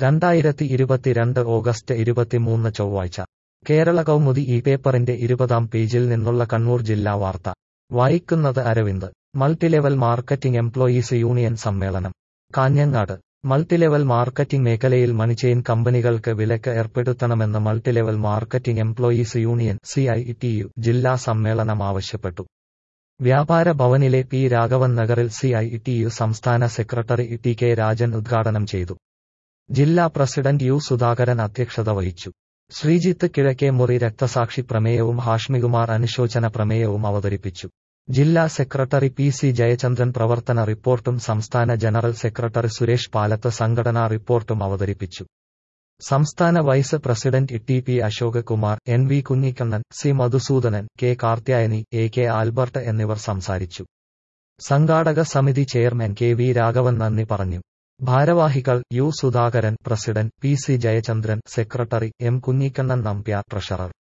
രണ്ടായിരത്തി ഇരുപത്തിരണ്ട് ഓഗസ്റ്റ് ഇരുപത്തിമൂന്ന് ചൊവ്വാഴ്ച കേരള കൗമുദി ഈ പേപ്പറിന്റെ ഇരുപതാം പേജിൽ നിന്നുള്ള കണ്ണൂർ ജില്ലാ വാർത്ത വായിക്കുന്നത് Aravind multilevel marketing employees union സമ്മേളനം കാഞ്ഞങ്ങാട് മൾട്ടിലെവൽ മാർക്കറ്റിംഗ് മേഖലയിൽ മണിചെയിൻ കമ്പനികൾക്ക് വിലക്ക് ഏർപ്പെടുത്തണമെന്ന് multilevel marketing employees union CITU ജില്ലാ സമ്മേളനം ആവശ്യപ്പെട്ടു വ്യാപാര ഭവനിലെ പി രാഘവൻ നഗറിൽ സിഐടിയു സംസ്ഥാന സെക്രട്ടറി ടി കെ രാജൻ ഉദ്ഘാടനം ചെയ്തു ജില്ലാ പ്രസിഡന്റ് യു സുധാകരൻ അധ്യക്ഷത വഹിച്ചു ശ്രീജിത്ത് കിഴക്കേമുറി രക്തസാക്ഷി പ്രമേയവും ഹാഷ്മികുമാർ അനുശോചന പ്രമേയവും അവതരിപ്പിച്ചു ജില്ലാ സെക്രട്ടറി പി സി ജയചന്ദ്രൻ പ്രവർത്തന റിപ്പോർട്ടും സംസ്ഥാന ജനറൽ സെക്രട്ടറി സുരേഷ് പാലത്ത് സംഘടനാ റിപ്പോർട്ടും അവതരിപ്പിച്ചു സംസ്ഥാന vice president T P Ashok Kumar N V Kunhikannan C Madhusoodanan K Karthyayani A K Albert എന്നിവർ സംസാരിച്ചു സംഘാടക സമിതി ചെയർമാൻ കെ വി രാഘവൻ നന്ദി പറഞ്ഞു ഭാരവാഹികൾ U Sudhakaran president P C Jayachandran secretary M Kunhikannan Nambiar treasurer